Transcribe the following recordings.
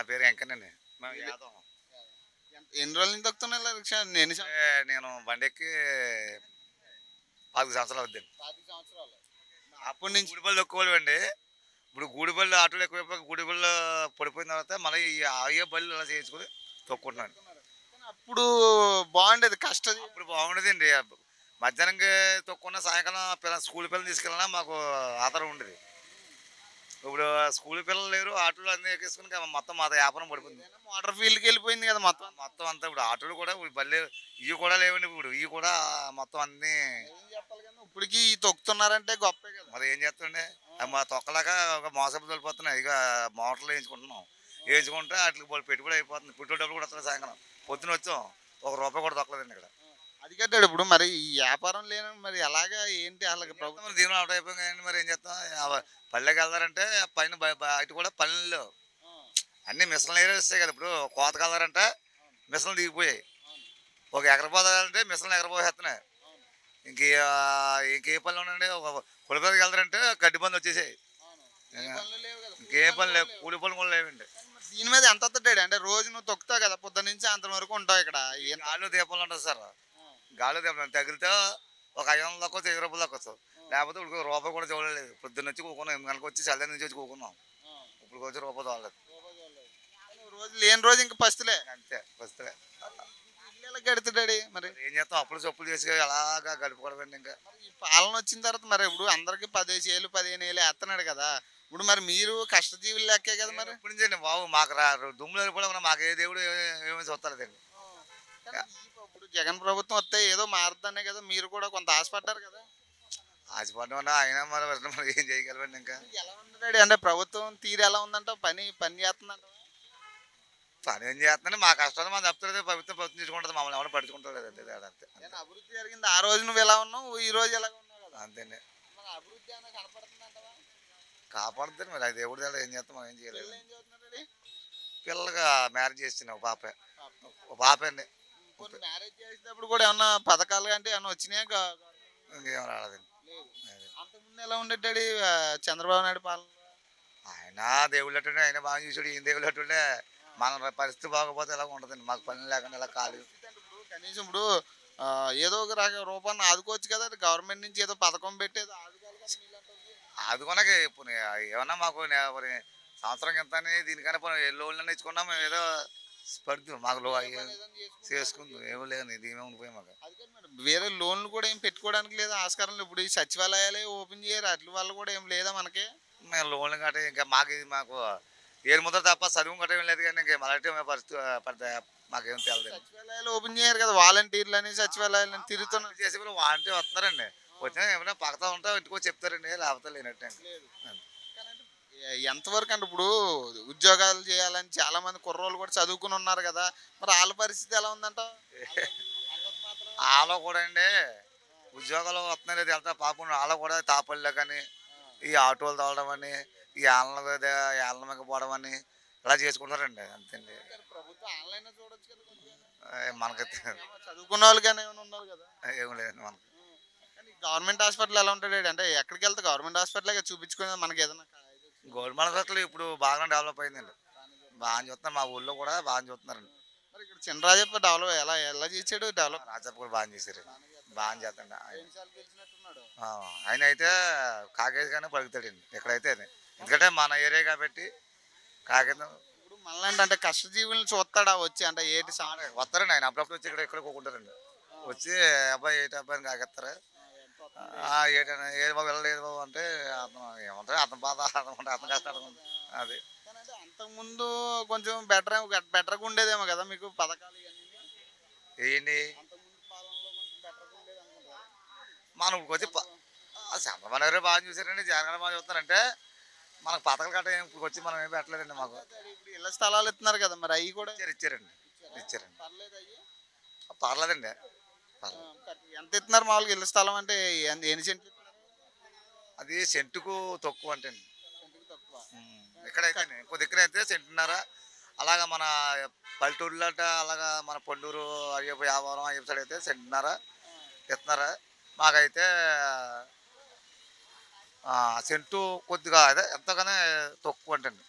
పేరు వెంకనండి మేము యాదవ్ ఎంత- ఎన్ని రోజుల నుంచి తొక్కుతున్నా ఇలా రిక్షా ఎన్ని సం- ఏ, నేను బండి ఎక్కి పది సంవత్సరాలు అవుద్దండి అప్పటి నుంచి గూడిపల్లి తొక్కుకోవాలి అండి ఇప్పుడు గూడిపల్లి ఆటోలు ఎక్కువైపోయి గూడిపల్లి పడిపోయిన తర్వాత మళ్ళీ ఈ ఆయే బళ్ళు ఇలా చేసుకుని తొక్కుంటున్నాను కానీ అప్పుడు బాగుండేది కష్టం ఇప్పుడు బాగుండేదండి మధ్యాహ్నంకి తొక్కున్న సాయంకాలం పిల్ల స్కూల్ పిల్లలు తీసుకెళ్ళినా మాకు ఆధారం ఉండేది ఇప్పుడు స్కూల్ పిల్లలు లేరు ఆటోలు అన్నీ ఎక్కేసుకుని ఇంకా మొత్తం మా వ్యాపారం పడిపోయింది మోటార్ ఫీల్డ్కి వెళ్ళిపోయింది కదా మొత్తం మొత్తం అంతా ఇప్పుడు ఆటోలు కూడా ఇప్పుడు బల్లే ఇవి కూడా లేవండి ఇప్పుడు ఇవి కూడా మొత్తం అన్నీ ఏం చెప్పాలి కానీ ఇప్పటికి ఈ తొక్కుతున్నారంటే గొప్పే కదా మరి ఏం చేస్తుండే అవి మా తొక్కలాగా ఒక మోసపు తోలిపోతున్నాయి ఇక మోటార్లు వేయించుకుంటున్నాం వేయించుకుంటే వాటికి వాళ్ళు పెట్టుబడి అయిపోతుంది పెట్టుబడి డబ్బులు కూడా వస్తుంది సాయంకాలం పొద్దున వచ్చాం ఒక రూపాయి కూడా దొక్కలేదండి ఇక్కడ అది కట్టాడు ఇప్పుడు మరి ఈ వ్యాపారం లేని మరి ఎలాగా ఏంటి వాళ్ళకి ప్రభుత్వం మరి దీని అవుట్ అయిపోయింది కానీ మరి ఏం చేస్తాం ఆ పల్లెకి వెళ్తారంటే పైన బయ- బయట కూడా పల్లెలు అన్ని మిషన్లు ఏరే వస్తాయి కదా ఇప్పుడు కోతకు వెళ్తారంటే మిషన్లు దిగిపోయాయి ఒక ఎకరపోతారంటే మిషన్లు ఎకరపోసేస్తున్నాయి ఇంక ఇంకే పనులు ఉండండి ఒక కులపతికి వెళ్తారంటే గడ్డి పనులు వచ్చేసాయి ఇంకే పనులు లేవు కూలి పనులు కూడా లేవండి దీని మీద ఎంత వస్తాడు అంటే రోజు నువ్వు తొక్కుతావు కదా పొద్దున్న నుంచి అంత వరకు ఉంటావు ఇక్కడ ఎంత గాలిలో దీపాలు ఉంటుంది సార్ గాలిలో దీపాలు తగిలితే ఒక ఐదు వందల దాకా వెయ్యి రూపాయలు దాకా వస్తుంది లేకపోతే ఇప్పుడు రూపాయి కూడా చూడలేదు పొద్దున్న నుంచి కూకున్నాం ఎనిమిది గంటలకు వచ్చి చల్లని నుంచి వచ్చి కూకున్నాం ఇప్పుడు వచ్చి రూపాయి చూడలేదు రోజు లేని రోజు ఇంకా పస్తులే అంతే వస్తే ఇల్లు ఎలా గడుతున్నాడు మరి ఏం చేస్తాం అప్పులు చప్పులు చేసి అలాగా గడుపుకోవడం ఇంకా ఈ పాలన వచ్చిన తర్వాత మరి ఇప్పుడు అందరికి పదిహేను ఏళ్ళు పదిహేను ఏళ్ళు వేస్తున్నాడు కదా ఇప్పుడు మరి మీరు కష్టజీవులు లెక్కే కదా మరి ఇప్పుడు నుంచి బాబు మాకు రా దుమ్ములు కూడా మాకు ఏ దేవుడు ఏ- ఏమీ చూస్తలేదండి కానీ ఈ ఇప్పుడు జగన్ ప్రభుత్వం వస్తే ఏదో మారుతానే కదా మీరు కూడా కొంత ఆశపడ్డారు కదా ఆశపడ్డా అయినా మరి మరి మరి ఏం చేయగలమండి ఇంకా ఎలా ఉంది అంటే ప్రభుత్వం తీరు ఎలా ఉందంట పని పని చేస్తుందంట పని ఏం చేస్తుందంటే మా కష్టాలు మనం చెప్తుంది ప్రభుత్వం ప్రభుత్వం తీసుకుంటుంది మమ్మల్ని ఎవరు పట్టుకుంటారు అంతే తేడా అంతే నేను అభివృద్ధి జరిగింది ఆ రోజు నువ్వు ఎలా ఉన్నావు ఈ రోజు ఎలా ఉన్నావు కదా అంతేండి మరి అభివృద్ధి ఏమైనా కనపడుతుందంటవా కాపాడుతుంది మరి అది దేవుడి దగ్గర ఏం చేస్తాం మనం ఏం చేయలేదు పిల్లలు ఏం చదువుతున్నారండి పిల్లలుగా మ్యారేజ్ చేసిన ఒక పాప ఒక పాప అండి కొన్ని మ్యారేజ్ చేసేటప్పుడు కూడా ఏమన్నా పథకాలు అంటే ఏమన్నా వచ్చినాయా గ- గవర్నమెంట్ ఇంకేం రాలేదండి లేవు అదే. అంతకుముందు ఎలా ఉండేటాడు ఆ, చంద్రబాబు నాయుడు పాలన ఆయన దేవుళ్ళు అట్టుండే ఆయన బాగా చూసాడు ఈయన దేవుళ్ళు అట్టుండే మన పరిస్థితి బాగోపోతే ఎలా ఉంటుందండి మాకు పని లేకుండా ఇలా ఖాళీ ఇప్పుడు కనీసం ఇప్పుడు ఆ, ఏదో ఒక రక రూపాన్ని ఆదుకోవచ్చు కదా గవర్నమెంట్ నుంచి ఏదో పథకం పెట్టేది ఆదుకోవాలి కదా మీలాంటోళ్ళకి. ఆదుకోనక ఇప్పుడు నే- ఏమన్నా మాకు నే- మరి సంవత్సరం కింద దీనికన్నా పోనీ ఏ లోన్లు ఇచ్చుకున్నా మేము ఏదో పడుతుంది మాకు లో అయ్యి ఏదైనా చేసుకుంటే చేసుకుంది ఏమీ లేదు ఇది ఏమీ ఉండిపోయి మాకు అది కాదు మేడం వేరే లోన్లు కూడా ఏం పెట్టుకోవడానికి లేదా ఆస్కారం లేదు ఇప్పుడు ఈ సచివాలయాలే ఓపెన్ చేయరు అట్ల వల్ల కూడా ఏం లేదా మనకి మేము లోన్లు కట్ట ఇంకా మాకు ఇది మాకు ఏడు ముద్ర తప్ప చదువు కట్ట ఏం లేదు కానీ ఇంకా మళ్ళీ పరిస్థితి పడితే మాకేం తెలియదు సచివాలయాలు ఓపెన్ చేయరు కదా వాలంటీర్లు అని సచివాలయాలు అని తిరుగుతున్నారు చేసి కూడా వాంటే వస్తున్నారండి వచ్చినా ఏమైనా పక్కతా ఉంటా ఇంటికి వచ్చి చెప్తారండి లేకపోతే లేనట్టు ఇంకా. అంతే. ఎ- ఎంతవరకు అంటే ఇప్పుడు ఉద్యోగాలు చేయాలని చాలా మంది కుర్రోళ్ళు కూడా చదువుకుని ఉన్నారు కదా మరి వాళ్ళ పరిస్థితి ఎలా ఉందంట వాళ్ళ కూడా అండి ఉద్యోగాలు వస్తున్నాయి లేదు వెళ్తా పాపం వాళ్ళ కూడా తాపల్లో కానీ ఈ ఆటోలు తోలడం అని ఈ ఆళ్ళ ఏళ్ళ మీద పోవడం అని ఇలా చేసుకుంటారండి అంతేండి ప్రభుత్వం ఆన్లైన్ చూడొచ్చు కదా కొంచెం. ఏ, మనకి ఏమో చదువుకున్న వాళ్ళు కానీ ఏమైనా ఉన్నారు కదా ఏం లేదండి మనకి కానీ గవర్నమెంట్ హాస్పిటల్ ఎలా ఉంటాడు అంటే ఎక్కడికి వెళ్తే గవర్నమెంట్ హాస్పిటల్ చూపించుకునే మనకి ఏదైనా కా- ఇది వచ్చిందా? గవర్నమెంట్ హాస్పిటల్ ఇప్పుడు బాగానే డెవలప్ అయిందండి బాగా చూస్తున్నారు మా ఊళ్ళో కూడా బాగా చూస్తున్నారండి మరి ఇక్కడ చిన్నరాజప్ప డెవలప్ ఎలా ఎలా చేసాడు డెవలప్ రాజప్ప కూడా బాగా చేశారు బాగా చేస్తాండి ఆయన ఎన్నిసార్లు గెలిచినట్టున్నాడు ఆ, ఆయన అయితే కాకేజ్ కానీ పలుకుతాడండి ఎక్కడైతే అది. ఎందుకంటే మన ఏరియా కాబట్టి కాకేజ్ ఇప్పుడు మనలాంటి అంటే కష్టజీవులను చూస్తాడా వచ్చి అంటే ఏటి సా వస్తారండి ఆయన అప్పుడప్పుడు వచ్చి ఇక్కడ ఇక్కడ కూకుంటారండి వచ్చి అబ్బాయి ఏటి అబ్బాయిని కాకెత్తారు ఆ, ఏటైనా ఏది బాబు వెళ్ళలేదు బాబు అంటే అతను ఏమంటారు అతను బాధ అతను ఉంటే అతను కష్టాలు అది కానీ అంటే అంతకుముందు కొంచెం బెటర్ బెటర్గా ఉండేదేమో కదా మీకు పథకాలు ఇవన్నీ ఏంటి అంతకుముందు పాలనలో కొంచెం బెటర్గా ఉండేది అనుకుంటా మనం ఇప్పుడు వచ్చి ప- ఆ చంద్రబాబు నాయుడు బాగా చూసారండి జగన్ గారు బాగా చూస్తారంటే మనకు పథకాలు కట్ట ఏం ఇప్పుడు వచ్చి మనం ఏం పెట్టలేదండి మాకు ఇప్పుడు ఇళ్ళ స్థలాలు ఇస్తున్నారు కదా మరి అవి కూడా ఇచ్చారు ఇచ్చారండి ఇచ్చారండి పర్లేదు అయ్యి పర్లేదండి పర్లేదు ఎంత ఇస్తున్నారు మామూలుగా ఇళ్ళ స్థలం అంటే ఎన్- ఎన్ని సెంట్లు ఇస్తున్నారు అది సెంటుకు తక్కువ అంటే సెంటుకి తక్కువ ఇక్కడైతే ఇంకో దగ్గర అయితే సెంటున్నర అలాగా మన పల్లెటూరులో అంటే అలాగా మన పొండూరు అయ్యప్ప వ్యాపారం అయ్యప్ప సైడ్ అయితే సెంటున్నర ఇస్తున్నారా మాకైతే ఆ, సెంటు కొద్దిగా అదే ఎంతగానే తక్కువ అంటే ఇప్పుడు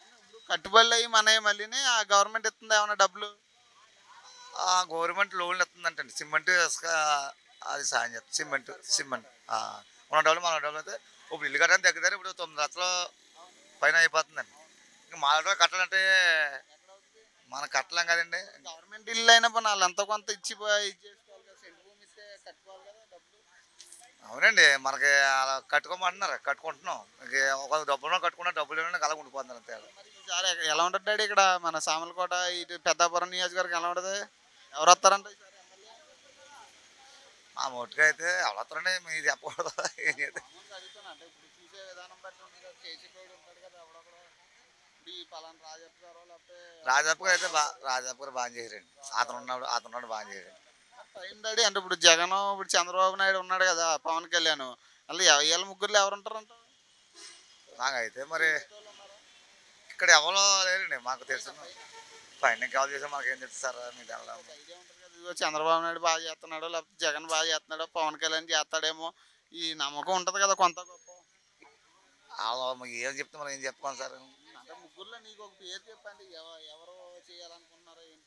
కట్టుబడులు అయ్యి మనవి మళ్ళీని ఆ గవర్నమెంట్ ఇస్తుంది ఏమైనా డబ్బులు ఆ గవర్నమెంట్ లోన్లు ఇస్తుందంటండి సిమెంట్ ఇసుక అది సాయం చేస్తుంది సిమెంట్ సిమెంట్ ఆ, ఉన్న డబ్బులు మన డబ్బులు అయితే ఇప్పుడు ఇల్లు కట్టడానికి తగ్గుతారు ఇప్పుడు తొమ్మిది లక్షలు పైన అయిపోతుందండి ఇంకా మా డబ్బులు కట్టాలంటే మనం కట్టలేం కదండి గవర్నమెంట్ ఇల్లు అయినప్పుడు వాళ్ళు ఎంతో కొంత ఇచ్చి పో- ఇది చేసుకోవాలి కదా సెంటు భూమి ఇస్తే కట్టుకోవాలి కదా డబ్బులు అవునండి మనకి అలా కట్టుకోమంటున్నారు కట్టుకుంటున్నాం ఇంక ఒక డబ్బులు కట్టుకున్న డబ్బులు ఏమైనా కలగ ఉండిపోతున్నారు అంతే మరి ఈసారి ఎ- ఎలా ఉంటుంది డాడీ ఇక్కడ మన సామలకోట ఇటు పెద్దాపురం నియోజకవర్గం ఎలా ఉంటుంది ఎవరు వస్తారంట ఈసారి ఎమ్మెల్యే? మా మొట్టుగా అయితే ఎవరొస్తారండి మీరు చెప్పకూడదు ఏం చేద్దాం మామూలుగా అడుగుతున్నా. అంటే ఇప్పుడు చూసే విధానం బట్టి ఉంటుంది కదా కేసీ గౌడ్ ఉంటాడు కదా ఎవడొకడు ఇప్పుడు ఈ పలానా రాజప్ప గారు లేకపోతే రాజప్ప గారు అయితే బా రాజప్ప గారు బాగా చేశారండి అతను ఉన్నాడు అతను ఉన్నాడు బాగా చేశాడు టైం డాడీ అంటే ఇప్పుడు జగన్ ఇప్పుడు చంద్రబాబు నాయుడు ఉన్నాడు కదా పవన్ కళ్యాణ్ అలా వీళ్ళ ముగ్గురులో ఎవరు ఉంటారంట నాకైతే మరి ఇక్కడ ఎవరో లేరండి మాకు తెలుసు పైన కాల్ చేస్తే మాకు ఏం తెలుసు సార్ మీ దానిలో ఐడియా ఉంటుంది కదా ఇదిగో చంద్రబాబు నాయుడు బాగా చేస్తున్నాడు లేకపోతే జగన్ బాగా చేస్తున్నాడు పవన్ కళ్యాణ్ చేస్తాడేమో ఈ నమ్మకం ఉంటుంది కదా కొంత గొప్ప వాళ్ళు మాకు ఏం చెప్తే మనం ఏం చెప్పుకోం సార్ అంటే ముగ్గురులో నీకు ఒక పేరు చెప్పండి ఎవ- ఎవరు చేయాలనుకుంటున్నారో ఏంటి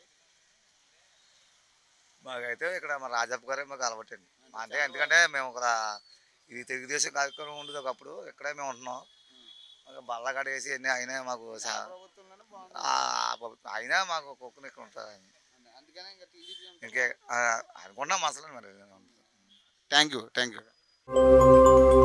మాకైతే ఇక్కడ మా రాజప్ప గారే మాకు అలవాటండి అంటే ఎందుకంటే మేము ఒక ఇది తెలుగుదేశం కార్యక్రమం ఉండదు ఒకప్పుడు ఇక్కడే మేము ఉంటున్నాం మాకు బల్లగాడ వేసి అన్నీ అయినా మాకు సా- ప్రభుత్వంలోనే బాగుంది ఆ ప్రభుత్వం అయినా మాకు కుక్కని ఇక్కడ ఉంటుంది అందుకనే ఇంకా టీడీపీ ఇంకే ఆ, అనుకున్నాం అసలు మరి థ్యాంక్ యూ థ్యాంక్ యూ